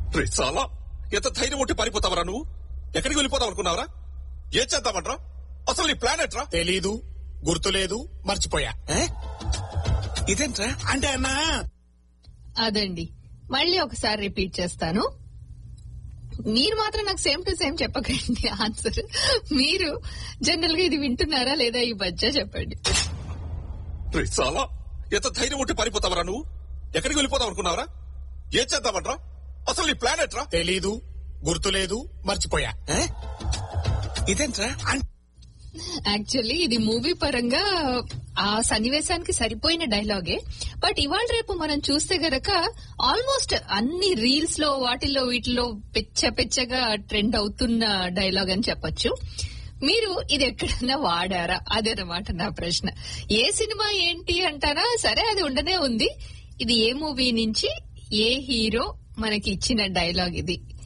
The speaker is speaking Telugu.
రే చాలా ఎంత ధైర్యం ఉంటే పారిపోతావరా నువ్వు ఎక్కడికి వెళ్ళిపోతావు అనుకున్నావరా ఏం చేద్దామంట్రా అసలు నీ ప్లాన్ ఎట్రా తెలీదు గుర్తులేదు మర్చిపోయా ఇదేంట్రా అంటే అన్నా అదండి మళ్ళీ ఒకసారి రిపీట్ చేస్తాను మీరు మాత్రం నాకు సేమ్ టు సేమ్ చెప్పకండి ఆన్సర్ మీరు జనరల్ గా ఇది వింటున్నారా లేదా ఈ మధ్య చెప్పండి రే చాలా ఎంత ధైర్యం ఉంటే పారిపోతావరా నువ్వు ఎక్కడికి వెళ్ళిపోతావు అనుకున్నావరా ఏం చేద్దామంట్రా అసలు నీ ప్లాన్ ఎట్రా తెలీదు గుర్తులేదు మర్చిపోయా ఇదేంట్రా యాక్చువల్లీ ఇది మూవీ పరంగా ఆ సన్నివేశానికి సరిపోయిన డైలాగే బట్ ఇవాళ రేపు మనం చూస్తే గనక ఆల్మోస్ట్ అన్ని రీల్స్ లో వాటిల్లో వీటిలో పిచ్చ పిచ్చగా ట్రెండ్ అవుతున్న డైలాగ్ అని చెప్పొచ్చు మీరు ఇది ఎక్కడైనా వాడారా అదేనమాట నా ప్రశ్న ఏ సినిమా ఏంటి అంటారా సరే అది ఉండనే ఉంది ఇది ఏ మూవీ నుంచి ఏ హీరో మనకి ఇచ్చిన డైలాగ్ ఇది